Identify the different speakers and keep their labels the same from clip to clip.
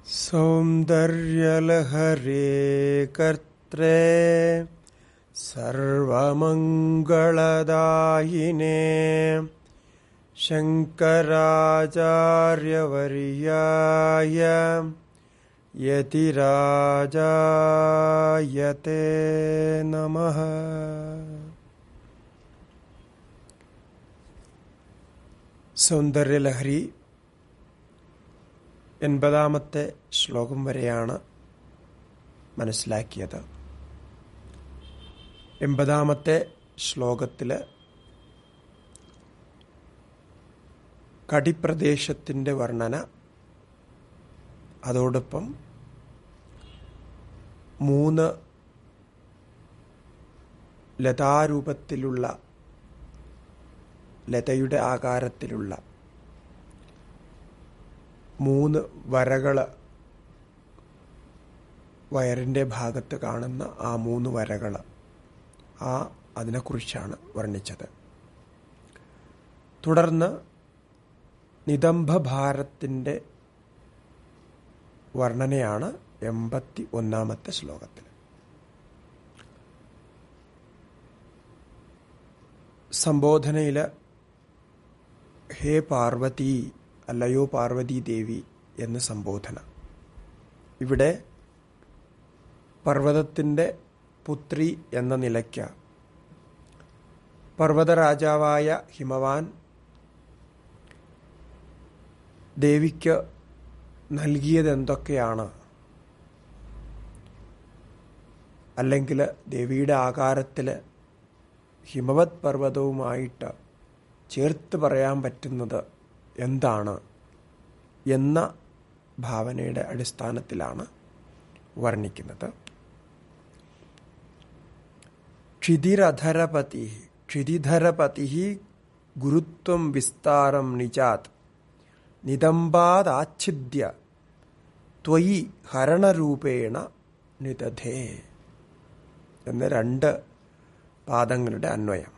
Speaker 1: सौन्दर्यलहरे कर्त्रे सर्वमङ्गलदायिने शङ्कराचार्यवर्याय यतिराजायते नमः സൗന്ദര്യലഹരി എൺപതാമത്തെ ശ്ലോകം വരെയാണ് മനസ്സിലാക്കിയത് എൺപതാമത്തെ ശ്ലോകത്തിൽ കടിപ്രദേശത്തിൻ്റെ വർണ്ണന അതോടൊപ്പം മൂന്ന് ലതാരൂപത്തിലുള്ള ലതയുടെ ആകാരത്തിലുള്ള മൂന്ന് വരകൾ വയറിൻ്റെ ഭാഗത്ത് കാണുന്ന ആ മൂന്ന് വരകൾ ആ അതിനെക്കുറിച്ചാണ് വർണ്ണിച്ചത് തുടർന്ന് നിതംബഭാരത്തിൻ്റെ വർണ്ണനയാണ് എൺപത്തി ഒന്നാമത്തെ ശ്ലോകത്തിൽ സംബോധനയിൽ ഹേ പാർവതി അല്ലയോ പാർവതി ദേവി എന്ന് സംബോധന ഇവിടെ പർവ്വതത്തിൻ്റെ പുത്രി എന്ന നിലയ്ക്ക് പർവ്വതരാജാവായ ഹിമവാൻ ദേവിക്ക് നൽകിയത് എന്തൊക്കെയാണ് അല്ലെങ്കിൽ ദേവിയുടെ ആകാരത്തിൽ ഹിമവത് പർവ്വതവുമായിട്ട് ചേർത്ത് പറയാൻ പറ്റുന്നത് എന്താണ് എന്ന ഭാവനയുടെ അടിസ്ഥാനത്തിലാണ് വർണ്ണിക്കുന്നത് ക്ഷിതിരധരപതി ക്ഷിതിധരപതി ഗുരുത്വം വിസ്താരം നിജാത് നിതംബാദാച്ഛിദ്യ ത്വയി ഹരണരൂപേണ നിതധേ എന്ന രണ്ട് പാദങ്ങളുടെ അന്വയം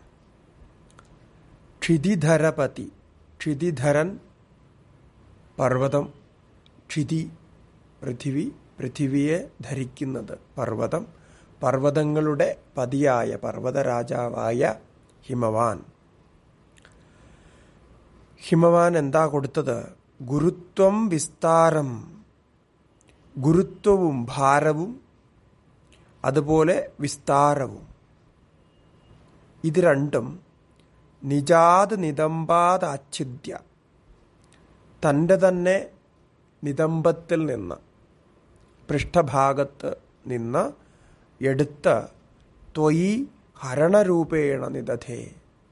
Speaker 1: ക്ഷിതിധരപതി ക്ഷിതിധരൻ പർവ്വതം ക്ഷിതി പൃഥിവി പൃഥിവിയെ ധരിക്കുന്നത് പർവ്വതം പർവ്വതങ്ങളുടെ പതിയായ പർവ്വതരാജാവായ ഹിമവാൻ ഹിമവാൻ എന്താ കൊടുത്തത് ഗുരുത്വം വിസ്താരം ഗുരുത്വവും ഭാരവും അതുപോലെ വിസ്താരവും ഇത് രണ്ടും നിജാത് നിതംബാത് അച്ഛിദ്യ തൻ്റെ തന്നെ നിതംബത്തിൽ നിന്ന് പൃഷ്ഠഭാഗത്ത് നിന്ന് എടുത്ത് ത്വയി ഹരണരൂപേണ നിതധേ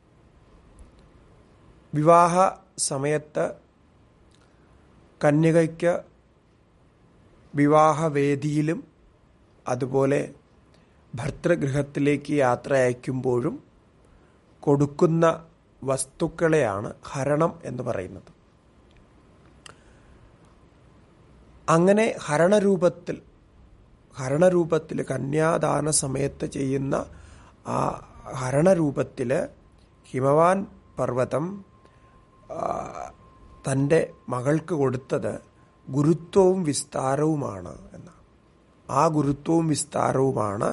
Speaker 1: വിവാഹ സമയത്ത് കന്യകയ്ക്ക് വിവാഹവേദിയിലും അതുപോലെ ഭർത്തൃഗൃഹത്തിലേക്ക് യാത്ര അയക്കുമ്പോഴും കൊടുക്കുന്ന വസ്തുക്കളെയാണ് ഹരണം എന്ന് പറയുന്നത് അങ്ങനെ ഹരണരൂപത്തിൽ ഹരണരൂപത്തിൽ കന്യാദാന സമയത്ത് ചെയ്യുന്ന ആ ഹരണരൂപത്തിൽ ഹിമവാൻ പർവ്വതം തൻ്റെ മകൾക്ക് കൊടുത്തത് ഗുരുത്വവും വിസ്താരവുമാണ് എന്നാണ് ആ ഗുരുത്വവും വിസ്താരവുമാണ്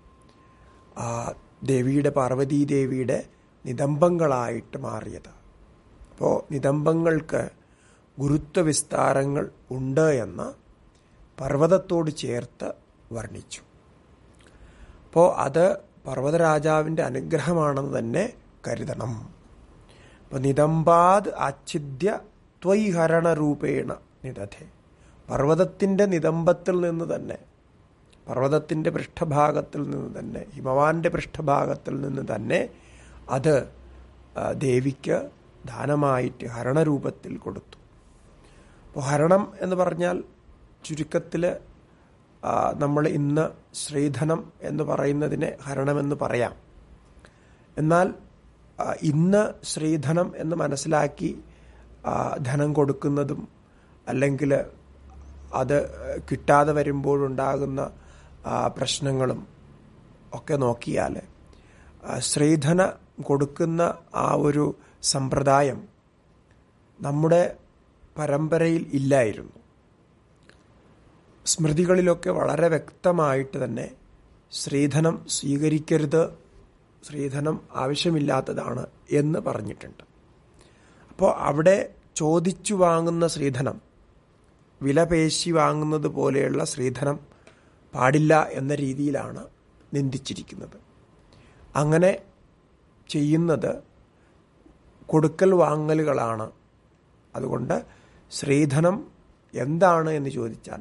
Speaker 1: ദേവിയുടെ പാർവതീ ദേവിയുടെ നിതംബങ്ങളായിട്ട് മാറിയത് അപ്പോൾ നിതംബങ്ങൾക്ക് ഗുരുത്വ വിസ്താരങ്ങൾ ഉണ്ട് എന്ന് പർവ്വതത്തോട് ചേർത്ത് വർണ്ണിച്ചു അപ്പോൾ അത് പർവ്വതരാജാവിൻ്റെ അനുഗ്രഹമാണെന്ന് തന്നെ കരുതണം അപ്പോൾ നിതംബാദ് ആച്ഛിദ്യ ത്വൈഹരണരൂപേണ നിതധേ പർവ്വതത്തിൻ്റെ നിതംബത്തിൽ നിന്ന് തന്നെ പർവ്വതത്തിൻ്റെ പൃഷ്ഠഭാഗത്തിൽ നിന്ന് തന്നെ ഹിമവാന്റെ പൃഷ്ഠഭാഗത്തിൽ നിന്ന് തന്നെ അത് ദേവിക്ക് ദാനമായിട്ട് ഹരണരൂപത്തിൽ കൊടുത്തു അപ്പോൾ ഹരണം എന്ന് പറഞ്ഞാൽ ചുരുക്കത്തിൽ നമ്മൾ ഇന്ന് ശ്രീധനം എന്ന് പറയുന്നതിനെ ഹരണമെന്ന് പറയാം എന്നാൽ ഇന്ന് ശ്രീധനം എന്ന് മനസ്സിലാക്കി ധനം കൊടുക്കുന്നതും അല്ലെങ്കിൽ അത് കിട്ടാതെ വരുമ്പോഴുണ്ടാകുന്ന പ്രശ്നങ്ങളും ഒക്കെ നോക്കിയാൽ ശ്രീധന കൊടുക്കുന്ന ആ ഒരു സമ്പ്രദായം നമ്മുടെ പരമ്പരയിൽ ഇല്ലായിരുന്നു സ്മൃതികളിലൊക്കെ വളരെ വ്യക്തമായിട്ട് തന്നെ സ്ത്രീധനം സ്വീകരിക്കരുത് സ്ത്രീധനം ആവശ്യമില്ലാത്തതാണ് എന്ന് പറഞ്ഞിട്ടുണ്ട് അപ്പോൾ അവിടെ ചോദിച്ചു വാങ്ങുന്ന സ്ത്രീധനം വില പേശി വാങ്ങുന്നത് പോലെയുള്ള സ്ത്രീധനം പാടില്ല എന്ന രീതിയിലാണ് നിന്ദിച്ചിരിക്കുന്നത് അങ്ങനെ ചെയ്യുന്നത് കൊടുക്കൽ വാങ്ങലുകളാണ് അതുകൊണ്ട് സ്ത്രീധനം എന്താണ് എന്ന് ചോദിച്ചാൽ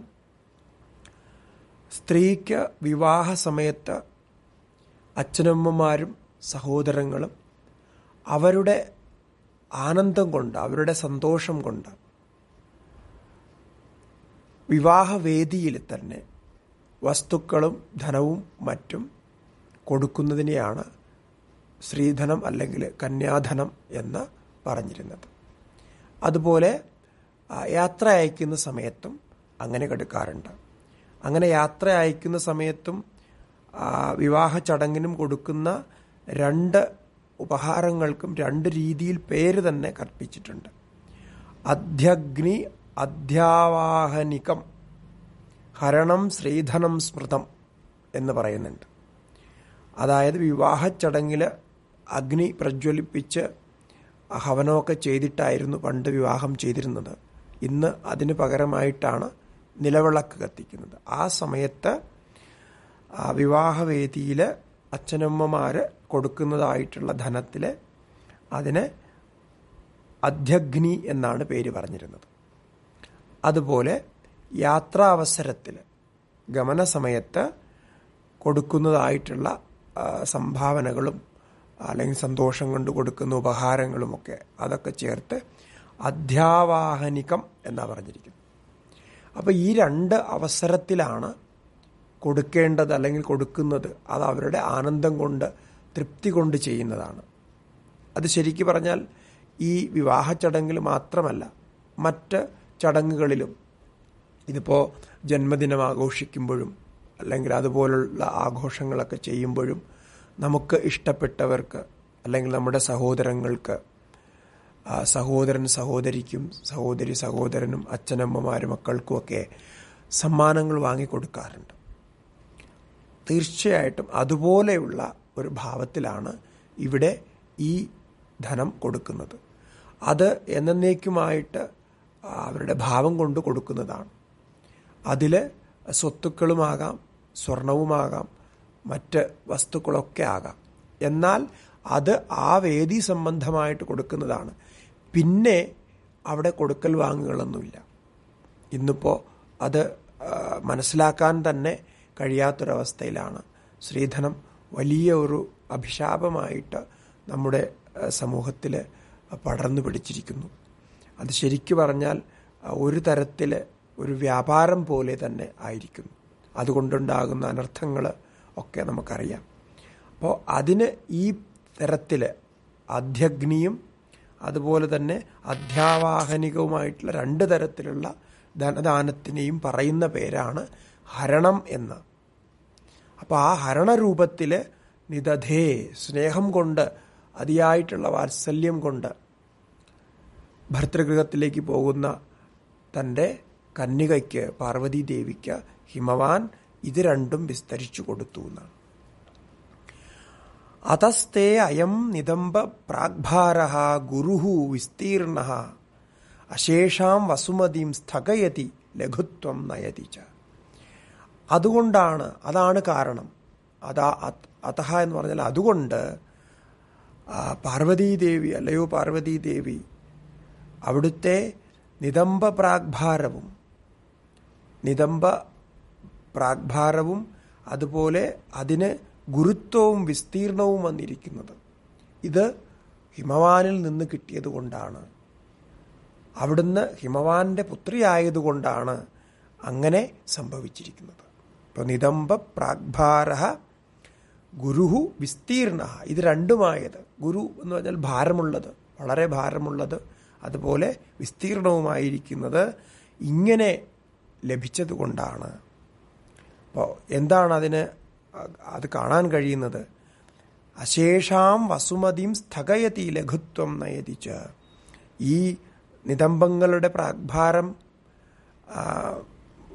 Speaker 1: സ്ത്രീക്ക് വിവാഹ സമയത്ത് അച്ഛനമ്മമാരും സഹോദരങ്ങളും അവരുടെ ആനന്ദം കൊണ്ട് അവരുടെ സന്തോഷം കൊണ്ട് വിവാഹവേദിയിൽ തന്നെ വസ്തുക്കളും ധനവും മറ്റും കൊടുക്കുന്നതിനെയാണ് സ്ത്രീധനം അല്ലെങ്കിൽ കന്യാധനം എന്ന് പറഞ്ഞിരുന്നത് അതുപോലെ യാത്ര അയക്കുന്ന സമയത്തും അങ്ങനെ കൊടുക്കാറുണ്ട് അങ്ങനെ യാത്ര അയക്കുന്ന സമയത്തും വിവാഹ ചടങ്ങിനും കൊടുക്കുന്ന രണ്ട് ഉപഹാരങ്ങൾക്കും രണ്ട് രീതിയിൽ പേര് തന്നെ കൽപ്പിച്ചിട്ടുണ്ട് അധ്യഗ്നി അധ്യാവാഹനികം ഹരണം ശ്രീധനം സ്മൃതം എന്ന് പറയുന്നുണ്ട് അതായത് വിവാഹ ചടങ്ങിൽ അഗ്നി പ്രജ്വലിപ്പിച്ച് ഹവനമൊക്കെ ചെയ്തിട്ടായിരുന്നു പണ്ട് വിവാഹം ചെയ്തിരുന്നത് ഇന്ന് അതിന് പകരമായിട്ടാണ് നിലവിളക്ക് കത്തിക്കുന്നത് ആ സമയത്ത് വിവാഹവേദിയിൽ അച്ഛനമ്മമാർ കൊടുക്കുന്നതായിട്ടുള്ള ധനത്തിൽ അതിന് അധ്യഗ്നി എന്നാണ് പേര് പറഞ്ഞിരുന്നത് അതുപോലെ യാത്രാവസരത്തിൽ ഗമന സമയത്ത് കൊടുക്കുന്നതായിട്ടുള്ള സംഭാവനകളും അല്ലെങ്കിൽ സന്തോഷം കൊണ്ട് കൊടുക്കുന്ന ഉപഹാരങ്ങളുമൊക്കെ അതൊക്കെ ചേർത്ത് അധ്യാവാഹനികം എന്നാണ് പറഞ്ഞിരിക്കുന്നത് അപ്പോൾ ഈ രണ്ട് അവസരത്തിലാണ് കൊടുക്കേണ്ടത് അല്ലെങ്കിൽ കൊടുക്കുന്നത് അത് അവരുടെ ആനന്ദം കൊണ്ട് തൃപ്തി കൊണ്ട് ചെയ്യുന്നതാണ് അത് ശരിക്കു പറഞ്ഞാൽ ഈ വിവാഹ ചടങ്ങിൽ മാത്രമല്ല മറ്റ് ചടങ്ങുകളിലും ഇതിപ്പോൾ ജന്മദിനം ആഘോഷിക്കുമ്പോഴും അല്ലെങ്കിൽ അതുപോലുള്ള ആഘോഷങ്ങളൊക്കെ ചെയ്യുമ്പോഴും നമുക്ക് ഇഷ്ടപ്പെട്ടവർക്ക് അല്ലെങ്കിൽ നമ്മുടെ സഹോദരങ്ങൾക്ക് സഹോദരൻ സഹോദരിക്കും സഹോദരി സഹോദരനും അച്ഛനമ്മമാരും മക്കൾക്കുമൊക്കെ സമ്മാനങ്ങൾ വാങ്ങിക്കൊടുക്കാറുണ്ട് തീർച്ചയായിട്ടും അതുപോലെയുള്ള ഒരു ഭാവത്തിലാണ് ഇവിടെ ഈ ധനം കൊടുക്കുന്നത് അത് എന്നേക്കുമായിട്ട് അവരുടെ ഭാവം കൊണ്ട് കൊടുക്കുന്നതാണ് അതിൽ സ്വത്തുക്കളുമാകാം സ്വർണവുമാകാം മറ്റ് വസ്തുക്കളൊക്കെ ആകാം എന്നാൽ അത് ആ വേദി സംബന്ധമായിട്ട് കൊടുക്കുന്നതാണ് പിന്നെ അവിടെ കൊടുക്കൽ വാങ്ങുകളൊന്നുമില്ല ഇന്നിപ്പോൾ അത് മനസ്സിലാക്കാൻ തന്നെ കഴിയാത്തൊരവസ്ഥയിലാണ് സ്ത്രീധനം വലിയ ഒരു അഭിശാപമായിട്ട് നമ്മുടെ സമൂഹത്തിൽ പടർന്നു പിടിച്ചിരിക്കുന്നു അത് ശരിക്കു പറഞ്ഞാൽ ഒരു തരത്തിൽ ഒരു വ്യാപാരം പോലെ തന്നെ ആയിരിക്കുന്നു അതുകൊണ്ടുണ്ടാകുന്ന അനർത്ഥങ്ങൾ ഒക്കെ നമുക്കറിയാം അപ്പോൾ അതിന് ഈ തരത്തിൽ അധ്യഗ്നിയും അതുപോലെ തന്നെ അധ്യാവാഹനികവുമായിട്ടുള്ള രണ്ട് തരത്തിലുള്ള ധനദാനത്തിനെയും പറയുന്ന പേരാണ് ഹരണം എന്ന് അപ്പോൾ ആ ഹരണരൂപത്തിൽ നിദധേ സ്നേഹം കൊണ്ട് അതിയായിട്ടുള്ള വാത്സല്യം കൊണ്ട് ഭർത്തൃഗൃഹത്തിലേക്ക് പോകുന്ന തൻ്റെ കന്യകയ്ക്ക് പാർവതി ദേവിക്ക് ഹിമവാൻ ഇത് രണ്ടും വിസ്തരിച്ചു കൊടുത്തു എന്നാണ് അതസ്തേ അയം നിദംബ പ്രാഗ്ഭാര ഗുരു വിസ്തീർണ അശേഷാം വസുമതിയും സ്ഥഗയതി ലഘുത്വം നയതി ച അതുകൊണ്ടാണ് അതാണ് കാരണം അതാ അതഹ എന്ന് പറഞ്ഞാൽ അതുകൊണ്ട് പാർവതീദേവി അല്ലയോ പാർവതീദേവി അവിടുത്തെ നിതംബ പ്രാഗ്ഭാരവും നിതംബ പ്രാഗ്ഭാരവും അതുപോലെ അതിന് ഗുരുത്വവും വിസ്തീർണവും വന്നിരിക്കുന്നത് ഇത് ഹിമവാനിൽ നിന്ന് കിട്ടിയത് കൊണ്ടാണ് അവിടുന്ന് ഹിമവാന്റെ പുത്രിയായതുകൊണ്ടാണ് അങ്ങനെ സംഭവിച്ചിരിക്കുന്നത് ഇപ്പോൾ നിതംബ പ്രാഗ്ഭാര ഗുരുഹു വിസ്തീർണ ഇത് രണ്ടുമായത് ഗുരു എന്ന് പറഞ്ഞാൽ ഭാരമുള്ളത് വളരെ ഭാരമുള്ളത് അതുപോലെ വിസ്തീർണവുമായിരിക്കുന്നത് ഇങ്ങനെ ലഭിച്ചത് കൊണ്ടാണ് അപ്പോൾ എന്താണ് അതിന് അത് കാണാൻ കഴിയുന്നത് അശേഷാം വസുമതിയും സ്ഥഗയതി ലഘുത്വം നയതിച്ച് ഈ നിതംബങ്ങളുടെ പ്രാഗ്ഭാരം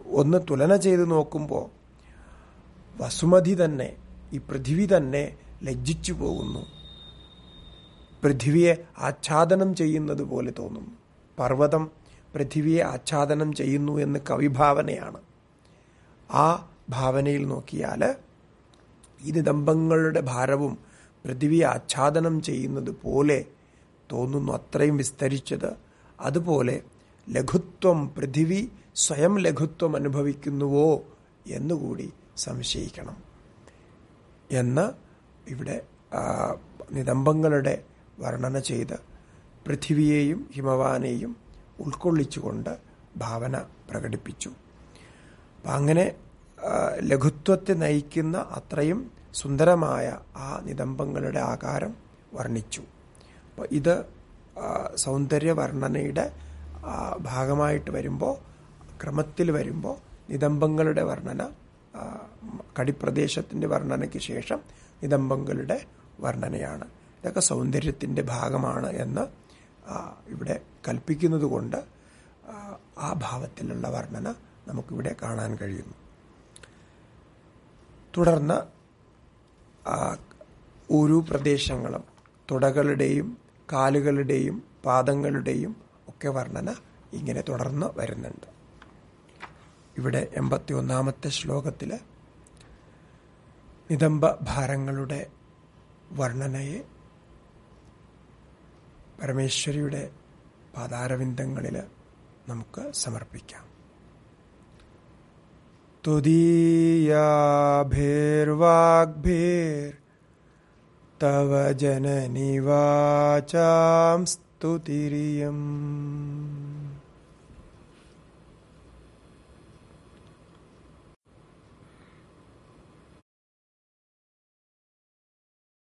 Speaker 1: ഒന്ന് തുലന ചെയ്ത് നോക്കുമ്പോൾ വസുമതി തന്നെ ഈ പൃഥിവി തന്നെ ലജ്ജിച്ചു പോകുന്നു പൃഥിവിയെ ആച്ഛാദനം ചെയ്യുന്നത് പോലെ തോന്നുന്നു പർവ്വതം പൃഥിവിയെ ആച്ഛാദനം ചെയ്യുന്നു എന്ന് കവിഭാവനയാണ് ആ ഭാവനയിൽ നോക്കിയാൽ ഈ നിതംബങ്ങളുടെ ഭാരവും പൃഥിവിയെ ആച്ഛാദനം ചെയ്യുന്നത് പോലെ തോന്നുന്നു അത്രയും വിസ്തരിച്ചത് അതുപോലെ ലഘുത്വം പൃഥിവി സ്വയം ലഘുത്വം അനുഭവിക്കുന്നുവോ എന്നുകൂടി സംശയിക്കണം എന്ന് ഇവിടെ നിതംബങ്ങളുടെ വർണ്ണന ചെയ്ത് പൃഥിവിയെയും ഹിമവാനെയും ഉൾക്കൊള്ളിച്ചുകൊണ്ട് ഭാവന പ്രകടിപ്പിച്ചു അപ്പം അങ്ങനെ ലഘുത്വത്തെ നയിക്കുന്ന അത്രയും സുന്ദരമായ ആ നിതംബങ്ങളുടെ ആകാരം വർണ്ണിച്ചു അപ്പോൾ ഇത് സൗന്ദര്യ വർണ്ണനയുടെ ഭാഗമായിട്ട് വരുമ്പോൾ ക്രമത്തിൽ വരുമ്പോൾ നിതംബങ്ങളുടെ വർണ്ണന കടിപ്രദേശത്തിൻ്റെ വർണ്ണനയ്ക്ക് ശേഷം നിതംബങ്ങളുടെ വർണ്ണനയാണ് ഇതൊക്കെ സൗന്ദര്യത്തിൻ്റെ ഭാഗമാണ് എന്ന് ഇവിടെ കൽപ്പിക്കുന്നത് കൊണ്ട് ആ ഭാവത്തിലുള്ള വർണ്ണന നമുക്കിവിടെ കാണാൻ കഴിയുന്നു തുടർന്ന് ഓരോ പ്രദേശങ്ങളും തുടകളുടെയും കാലുകളുടെയും പാദങ്ങളുടെയും ഒക്കെ വർണ്ണന ഇങ്ങനെ തുടർന്ന് വരുന്നുണ്ട് ഇവിടെ എൺപത്തി ഒന്നാമത്തെ ശ്ലോകത്തിൽ നിതംബ ഭാരങ്ങളുടെ വർണ്ണനയെ പരമേശ്വരിയുടെ പാതാരവിന്ദങ്ങളിൽ നമുക്ക് സമർപ്പിക്കാം തുദീയാഭിർവാഗ്ഭിർ തവ ജനനിവാചാം സ്തുതിരിയം